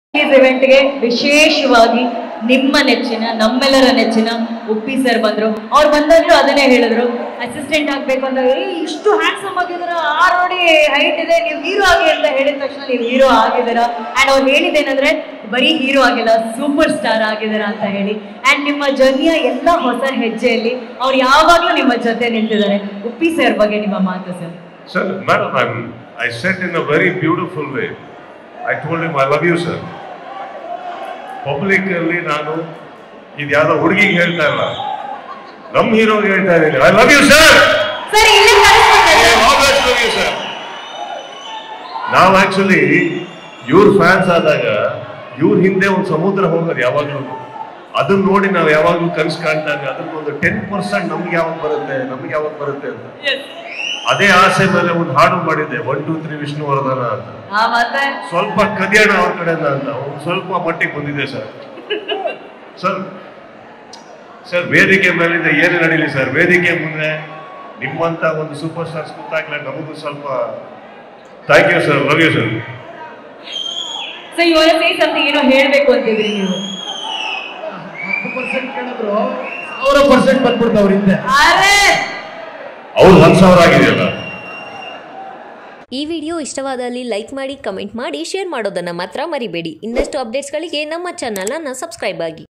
ಇವೆಂಟ್ಗೆ ವಿಶೇಷವಾಗಿ ನಿಮ್ಮ ನೆಚ್ಚಿನ ನಮ್ಮೆಲ್ಲರ ನೆಚ್ಚಿನ ಉಪ್ಪಿ ಸರ್ ಬಂದ್ರು ಅವ್ರು ಬಂದಾಗ್ಲೂ ಅದನ್ನೇ ಹೇಳಿದ್ರು ಅಸಿಸ್ಟೆಂಟ್ ಆಗ್ಬೇಕು ಅಂತ ಏ ಇಷ್ಟು ಹ್ಯಾಂಡ್ಸಮ್ ಆಗಿದ್ದೀರಾ ಆರು ಅಡಿ ಹೈಟ್ ಇದೆ ನೀವು ಹೀರೋ ಆಗಿ ಅಂತ ಹೇಳಿದ ತಕ್ಷಣ ನೀವು ಹೀರೋ ಆಗಿದ್ದೀರಾ ಅಂಡ್ ಅವ್ರು ಹೇಳಿದ್ದೇನಂದ್ರೆ ಬರೀ ಹೀರೋ ಆಗಿಲ್ಲ ಸೂಪರ್ ಸ್ಟಾರ್ ಆಗಿದ್ದೀರಾ ಅಂತ ಹೇಳಿ ಅಂಡ್ ನಿಮ್ಮ ಜರ್ನಿಯ ಎಲ್ಲ ಹೊಸ ಹೆಜ್ಜೆಯಲ್ಲಿ ಅವ್ರು ಯಾವಾಗಲೂ ನಿಮ್ಮ ಜೊತೆ ನಿಂತಿದ್ದಾರೆ ಉಪ್ಪಿ ಸರ್ ಬಗ್ಗೆ ನಿಮ್ಮ ಮಾತು sir Sir, madam, I'm, I said in a very beautiful way. I told him, I love you, sir. Public ಅಲ್ಲಿ ನಾನು ಇದು ಯಾವ್ದೋ ಹುಡುಗಿಗೆ ಹೇಳ್ತಾ ಇಲ್ಲ ನಮ್ಮ ಹೀರೋಗೆ ಹೇಳ್ತಾ ಇದ್ದೀನಿ I love you sir sir ಇಲ್ಲೇ ಕಳಿಸ್ಕೊಡ್ತಾರೆ ಸರ್ ನಾವು ಆಕ್ಚುಲಿ ಇವ್ರ ಫ್ಯಾನ್ಸ್ ಆದಾಗ ಇವ್ರ ಹಿಂದೆ ಒಂದು ಸಮುದ್ರ ಹೋಗೋದು ಯಾವಾಗ್ಲೂ ಅದನ್ನ ನೋಡಿ ನಾವು ಯಾವಾಗ್ಲೂ ಕನ್ಸು ಕಾಣ್ತಾಗ ಅದ್ರಲ್ಲಿ ಒಂದು ಟೆನ್ ಪರ್ಸೆಂಟ್ ನಮ್ಗೆ ಯಾವಾಗ ಬರುತ್ತೆ ನಮ್ಗೆ ಯಾವಾಗ ಬರುತ್ತೆ ಅಂತ ಅದೇ ಆಸೆ ಮೇಲೆ ಒಂದು ಹಾಡು ಮಾಡಿದ್ದೆ ಒನ್ ಟೂ ತ್ರೀ ವಿಷ್ಣುವರ್ಧನ ಅಂತ ಆ ಮತ್ತೆ ಸ್ವಲ್ಪ ಕದಿಯೋಣ ಅವ್ರ ಕಡೆಯಿಂದ ಅಂತ ಒಂದು ಸ್ವಲ್ಪ ಮಟ್ಟಿಗೆ ಬಂದಿದೆ ಸರ್ ಸರ್ ಸರ್ ವೇದಿಕೆ ಮೇಲಿಂದ ಏನೇ ನಡೀಲಿ ಸರ್ ವೇದಿಕೆ ಮುಂದೆ ನಿಮ್ಮಂತ ಒಂದು ಸೂಪರ್ ಸ್ಟಾರ್ಸ್ ಗೊತ್ತಾಗ್ಲೇ ನಮಗೂ ಸ್ವಲ್ಪ thank you sir love you sir so ಇವಾಗ ಸೇ ಸಮಥಿಂಗ್ ಏನೋ ಹೇಳ್ಬೇಕು ಅಂತಿದ್ರಿ ನೀವು ಹತ್ತು ಪರ್ಸೆಂಟ್ ಕೇಳಿದ್ರು ಸಾವಿರ ಪರ್ಸೆಂಟ್ ಬಂದ್ಬಿಡ್ತು ಅವ್ರ ಹಿಂದೆ ಅರೆ ಅವ್ರು ಒಂದ್ ಸಾವಿರ ಆಗಿದೆಯಲ್ಲ ಈ ವಿಡಿಯೋ ಇಷ್ಟವಾದಲ್ಲಿ ಲೈಕ್ ಮಾಡಿ ಕಮೆಂಟ್ ಮಾಡಿ ಶೇರ್ ಮಾಡೋದನ್ನು ಮಾತ್ರ ಮರಿಬೇಡಿ ಇನ್ನಷ್ಟು ಅಪ್ಡೇಟ್ಸ್ಗಳಿಗೆ ನಮ್ಮ ಚಾನಲನ್ನು ಸಬ್ಸ್ಕ್ರೈಬ್ ಆಗಿ